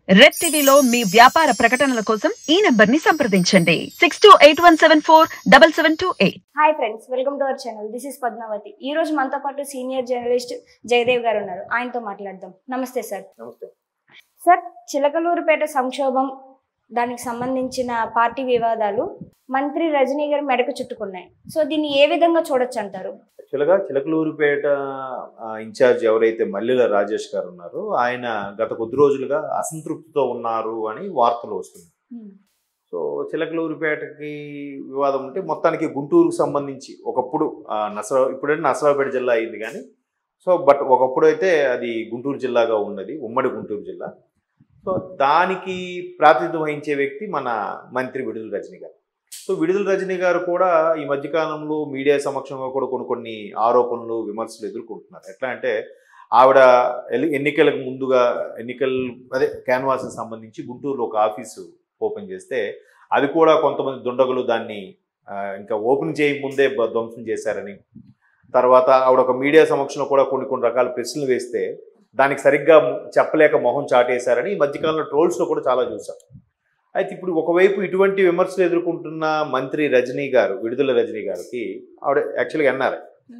red టీవీలో మీ వ్యాపార ప్రకటనల కోసం ఈ నంబర్ ని సంప్రదించండి six two eight one seven four double seven two eight hi friends welcome to our channel this is Padmavathi ఈ రోజు మనతో పాటు సీనియర్ జర్నలిస్ట్ జయదేవ్ గారు ఉన్నారు ఆయనతో మాట్లాడదాం నమస్తే సార్ నమస్తే సార్ చిలకలూరుపేట సంక్షోభం దానికి సంబంధించిన పార్టీ వివాదాలు మంత్రి రజనీ గారి మెడకు చుట్టుకున్నాయి సో దీన్ని ఏ విధంగా చూడొచ్చు అంటారు యాక్చువల్గా చిలకలూరుపేట ఆ, ఇన్ఛార్జ్ ఎవరైతే మల్లెల రాజేష్ గారు ఉన్నారో ఆయన గత కొద్ది రోజులుగా అసంతృప్తితో ఉన్నారు అని వార్తలు వస్తున్నాయి సో చిలకలూరుపేటకి వివాదం ఉంటే మొత్తానికి గుంటూరుకు సంబంధించి ఒకప్పుడు ఆ, నసరా ఇప్పుడంటే నసరాపేట జిల్లా అయింది కానీ సో బట్ ఒకప్పుడు అయితే అది గుంటూరు జిల్లాగా ఉన్నది ఉమ్మడి గుంటూరు జిల్లా సో దానికి ప్రాతినిధ్యం వహించే వ్యక్తి మన మంత్రి విడుదల రజనీ గారు సో విడుదల రజనీ గారు కూడా ఈ మధ్యకాలంలో మీడియా సమక్షంలో కూడా కొన్ని కొన్ని ఆరోపణలు విమర్శలు ఎదుర్కొంటున్నారు ఎట్లా అంటే ఆవిడ ఎల్లి- ఎన్నికలకు ముందుగా ఎన్నికల అదే క్యాన్వాస్కి సంబంధించి గుంటూరులో ఒక ఆఫీసు ఓపెన్ చేస్తే అది కూడా కొంతమంది దుండగులు దాన్ని ఆ, ఇంకా ఓపెన్ చేయకముందే బ- ధ్వంసం చేశారని తర్వాత ఆవిడ ఒక మీడియా సమక్షంలో కూడా కొన్ని కొన్ని రకాల ప్రశ్నలు వేస్తే దానికి సరిగ్గా చెప్పలేక మొహం చాటేశారని ఈ మధ్యకాలంలో ట్రోల్స్లో కూడా చాలా చూసాం అయితే ఇప్పుడు ఒకవైపు ఇటువంటి విమర్శలు ఎదుర్కొంటున్న మంత్రి రజనీ గారు విడుదల రజనీ గారికి ఆవిడ యాక్చువల్గా ఎన్ఆర్ఐ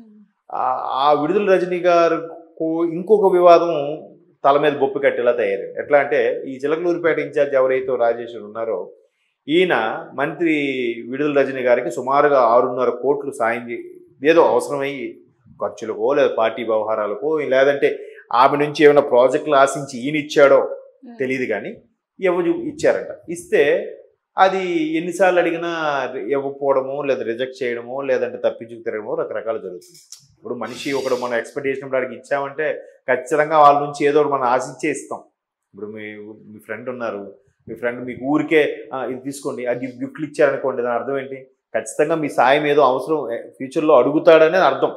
ఆ- ఆ విడుదల రజనీ గారు ఇంకొక వివాదం తల మీద బొప్పి కట్టేలా తయారైంది ఎట్లా అంటే ఈ చిలకలూరుపేట ఇన్ఛార్జ్ ఎవరైతే రాజేష్ ఉన్నారో ఈయన మంత్రి విడుదల రజనీ గారికి సుమారుగా ఆరున్నర కోట్లు సాయం చే ఏదో అవసరమై ఖర్చులకో లేదా పార్టీ వ్యవహారాలకో లేదంటే ఆమె నుంచి ఏమైనా ప్రాజెక్టులు ఆశించి ఈయన ఇచ్చాడో తెలియదు కానీ ఎవరు ఇచ్చారంట ఇస్తే అది ఎన్నిసార్లు అడిగినా ఇవ్వకపోవడమో లేదా రిజెక్ట్ చేయడమో లేదంటే తప్పించుకు తిరగడమో రకరకాలు జరుగుతుంది ఇప్పుడు మనిషి ఒకడు మనం ఎక్స్పెక్టేషన్ వాడికి ఇచ్చామంటే ఖచ్చితంగా వాళ్ళ నుంచి ఏదో ఒకటి మనం ఆశించే ఇస్తాం ఇప్పుడు మీ మీ ఫ్రెండ్ ఉన్నారు మీ ఫ్రెండ్ మీకు ఊరికే "ఆ, ఇది తీసుకోండి అది గిఫ్ట్లు ఇచ్చారనుకోండి దాని అర్థం ఏంటి ఖచ్చితంగా మీ సాయం ఏదో అవసరం ఫ్యూచర్లో అడుగుతాడనే అర్థం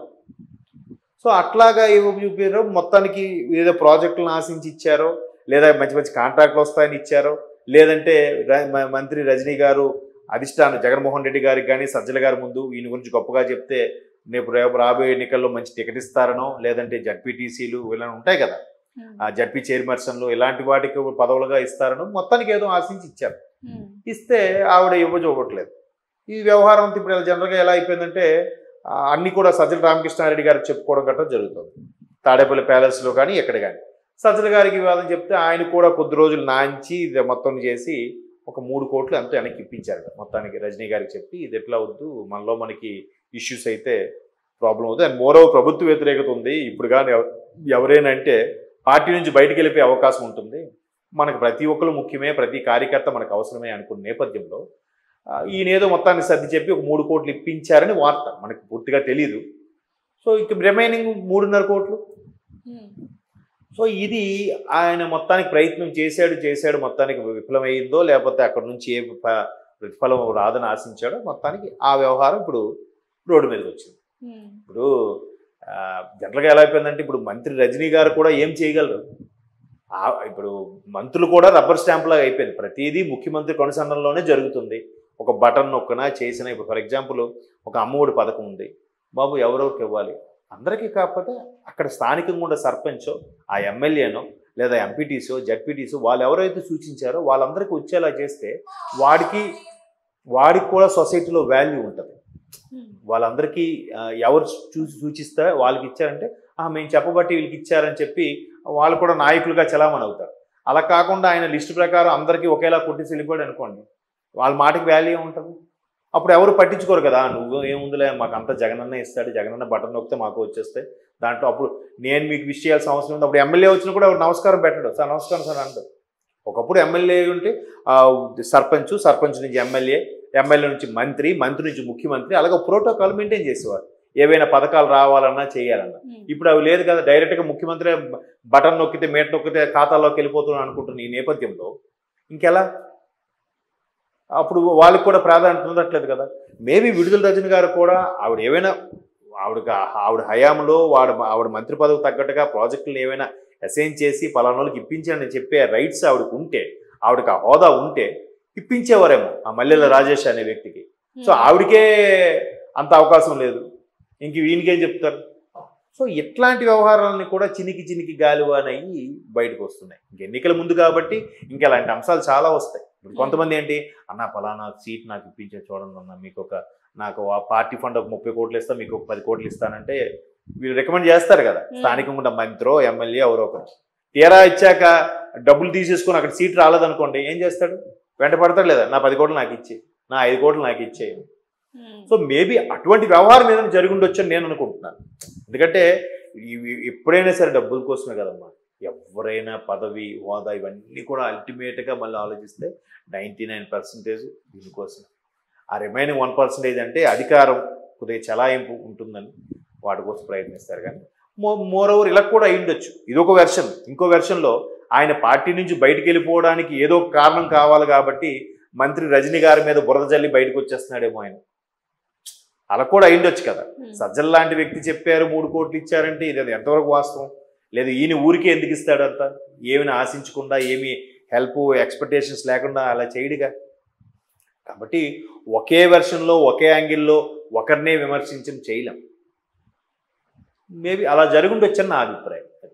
సో అట్లాగా ఏవో చూపారో మొత్తానికి ఏదో ప్రాజెక్టులను ఆశించి ఇచ్చారో లేదా మంచి మంచి కాంట్రాక్ట్లు వస్తాయని ఇచ్చారో లేదంటే ర- మ- మంత్రి రజనీ గారు అధిష్టానం జగన్మోహన్ రెడ్డి గారికి కానీ సజ్జల గారి ముందు ఈయన గురించి గొప్పగా చెప్తే రేపు రేపు రాబోయే ఎన్నికల్లో మంచి టికెట్ ఇస్తారనో లేదంటే జడ్పీటీసీలు ఇలా ఉంటాయి కదా ఆ జడ్పీ చైర్పర్సన్లు ఇలాంటి వాటికి పదవులుగా ఇస్తారనో మొత్తానికి ఏదో ఆశించి ఇచ్చారు ఇస్తే ఆవిడ ఇవ్వజోగట్లేదు ఈ వ్యవహారం అంతా ఇప్పుడు జనరల్గా ఎలా అయిపోయిందంటే ఆ, అన్ని కూడా సజ్జల రామకృష్ణారెడ్డి గారికి చెప్పుకోవడం గట్రా జరుగుతుంది తాడేపల్లి ప్యాలెస్లో కానీ ఎక్కడ కానీ సజ్జల గారికి వివాదం చెప్తే ఆయన కూడా కొద్ది రోజులు నాంచి ఇది మొత్తం చేసి ఒక మూడు కోట్లు ఎంతో వెనక్కి ఇప్పించారు మొత్తానికి రజనీ గారికి చెప్పి ఇది ఎట్లా వద్దు మనలో మనకి ఇష్యూస్ అయితే ప్రాబ్లం అవుతుంది అండ్ మోరో ప్రభుత్వ వ్యతిరేకత ఉంది ఇప్పుడు కానీ ఎవ- ఎవరైనా అంటే పార్టీ నుంచి బయటికి వెళ్ళిపోయే అవకాశం ఉంటుంది మనకు ప్రతి ఒక్కరు ముఖ్యమే ప్రతి కార్యకర్త మనకు అవసరమే అనుకున్న నేపథ్యంలో ఆ, ఈయన ఏదో మొత్తాన్ని సర్ది చెప్పి ఒక మూడు కోట్లు ఇప్పించారని వార్త మనకు పూర్తిగా తెలియదు సో ఇక రిమైనింగ్ మూడున్నర కోట్లు సో ఇది ఆయన మొత్తానికి ప్రయత్నం చేశాడు చేశాడు మొత్తానికి విఫలమైందో లేకపోతే అక్కడ నుంచి ఏ ప- ప్రతిఫలం రాదని ఆశించాడో మొత్తానికి ఆ వ్యవహారం ఇప్పుడు రోడ్డు మీదకి వచ్చింది ఇప్పుడు ఆ, జనరల్గా ఎలా అయిపోయిందంటే ఇప్పుడు మంత్రి రజనీ గారు కూడా ఏం చేయగలరు ఆ- ఇప్పుడు మంత్రులు కూడా రబ్బర్ స్టాంప్ లాగా అయిపోయింది ప్రతిదీ ముఖ్యమంత్రి కొనసాగంలోనే జరుగుతుంది ఒక బటన్ నొక్కన చేసిన ఇప్పుడు ఫర్ ఎగ్జాంపుల్ ఒక అమ్మఒడి పథకం ఉంది బాబు ఎవరెవరికి ఇవ్వాలి అందరికీ కాకపోతే అక్కడ స్థానికంగా ఉండే సర్పంచో ఆ ఎమ్మెల్యేనో లేదా ఎంపీటీసో జడ్పీటీసో వాళ్ళు ఎవరైతే సూచించారో వాళ్ళందరికీ వచ్చేలా చేస్తే వాడికి వాడికి కూడా సొసైటీలో వాల్యూ ఉంటుంది వాళ్ళందరికీ ఆ, ఎవరు చూసి సూచిస్తే వాళ్ళకి ఇచ్చారంటే "ఆ, మేము చెప్పబట్టి వీళ్ళకి ఇచ్చారని చెప్పి వాళ్ళు కూడా నాయకులుగా చలామణి అవుతారు అలా కాకుండా ఆయన లిస్ట్ ప్రకారం అందరికీ ఒకేలా కొట్టేసి వెళ్ళిపోయాడు అనుకోండి వాళ్ళ మాటకి వాల్యూ ఉంటుంది అప్పుడు ఎవరు పట్టించుకోరు కదా నువ్వు ఏముందిలే మాకు అంతా జగనన్న ఇస్తాడు జగనన్న బటన్ నొక్కితే మాకు వచ్చేస్తాయి దాంట్లో అప్పుడు నేను మీకు విష్ చేయాల్సిన అవసరం ఉంది అప్పుడు ఎమ్మెల్యే వచ్చినా కూడా ఎవరు నమస్కారం పెట్టడు సార్ నమస్కారం సార్ అంటారు ఒకప్పుడు ఎమ్మెల్యే ఉంటే ఆ, సర్పంచ్ సర్పంచ్ నుంచి ఎమ్మెల్యే ఎమ్మెల్యే నుంచి మంత్రి మంత్రి నుంచి ముఖ్యమంత్రి అలాగే ప్రోటోకాల్ మెయింటైన్ చేసేవారు ఏవైనా పథకాలు రావాలన్నా చేయాలన్నా ఇప్పుడు అవి లేదు కదా డైరెక్ట్గా ముఖ్యమంత్రి బటన్ నొక్కితే మేట నొక్కితే ఖాతాలోకి వెళ్ళిపోతున్నాను అనుకుంటున్న ఈ నేపథ్యంలో ఇంకెలా అప్పుడు వాళ్ళకి కూడా ప్రాధాన్యత ఉండట్లేదు కదా మేబీ విడుదల రజని గారు కూడా ఆవిడ ఏమైనా ఆవిడ ఆవిడ హయాంలో వాడు ఆవిడ మంత్రి పదవి తగ్గట్టుగా ప్రాజెక్టులు ఏమైనా అసైన్ చేసి పలానా వాళ్ళకి ఇప్పించండి చెప్పే రైట్స్ ఆవిడకు ఉంటే ఆవిడకి ఆ హోదా ఉంటే ఇప్పించేవారేమో ఆ మల్లెల రాజేష్ అనే వ్యక్తికి సో ఆవిడకే అంత అవకాశం లేదు ఇంక వీనికేం చెప్తారు సో ఇట్లాంటి వ్యవహారాలని కూడా చినికి చినికి గాలివానయ్యి బయటకు వస్తున్నాయి ఇంక ఎన్నికల ముందు కాబట్టి ఇంకా ఇలాంటి అంశాలు చాలా వస్తాయి ఇప్పుడు కొంతమంది ఏంటి అన్న ఫలానా సీట్ నాకు ఇప్పించే చూడండి అన్న మీకు ఒక నాకు ఆ పార్టీ ఫండ్ ఒక ముప్పై కోట్లు ఇస్తా మీకు ఒక పది కోట్లు ఇస్తానంటే వీళ్ళు రికమెండ్ చేస్తారు కదా స్థానికంగా మంత్రో ఎమ్మెల్యే ఎవరో ఒకరు తీరా ఇచ్చాక డబ్బులు తీసేసుకొని అక్కడ సీట్ రాలేదనుకోండి ఏం చేస్తాడు వెంట పడతాడు లేదా నా పది కోట్లు నాకు ఇచ్చి నా ఐదు కోట్లు నాకు ఇచ్చేయి సో మేబీ అటువంటి వ్యవహారం ఏదైనా జరిగి ఉండొచ్చు అని నేను అనుకుంటున్నాను ఎందుకంటే ఇవి ఎప్పుడైనా సరే డబ్బుల కోసమే కదమ్మా ఎవరైనా పదవి హోదా ఇవన్నీ కూడా అల్టిమేట్గా మళ్ళీ ఆలోచిస్తే నైంటీ నైన్ పర్సెంటేజ్ దీనికోసం ఆ రిమైనింగ్ వన్ పర్సెంటేజ్ అంటే అధికారం కొద్దిగా చలాయింపు ఉంటుందని వాటి కోసం ప్రయత్నిస్తారు కానీ మో మోర్ ఓవర్ ఇలా కూడా అయి ఉండొచ్చు ఇదొక వెర్షన్ ఇంకో వెర్షన్లో ఆయన పార్టీ నుంచి బయటికి వెళ్ళిపోవడానికి ఏదో ఒక కారణం కావాలి కాబట్టి మంత్రి రజనీ గారి మీద బురద జల్లి బయటకు వచ్చేస్తున్నాడేమో ఆయన అలా కూడా అయిండొచ్చు కదా సజ్జల లాంటి వ్యక్తి చెప్పారు మూడు కోట్లు ఇచ్చారంటే ఇది ఎంతవరకు వాస్తవం లేదు ఈయన ఊరికే ఎందుకు ఇస్తాడంత ఏమిని ఆశించకుండా ఏమి హెల్ప్ ఎక్స్పెక్టేషన్స్ లేకుండా అలా చేయడుగా కాబట్టి ఒకే వెర్షన్లో ఒకే యాంగిల్లో ఒకరినే విమర్శించడం చేయలేం మేబీ అలా జరుగుండొచ్చని నా అభిప్రాయం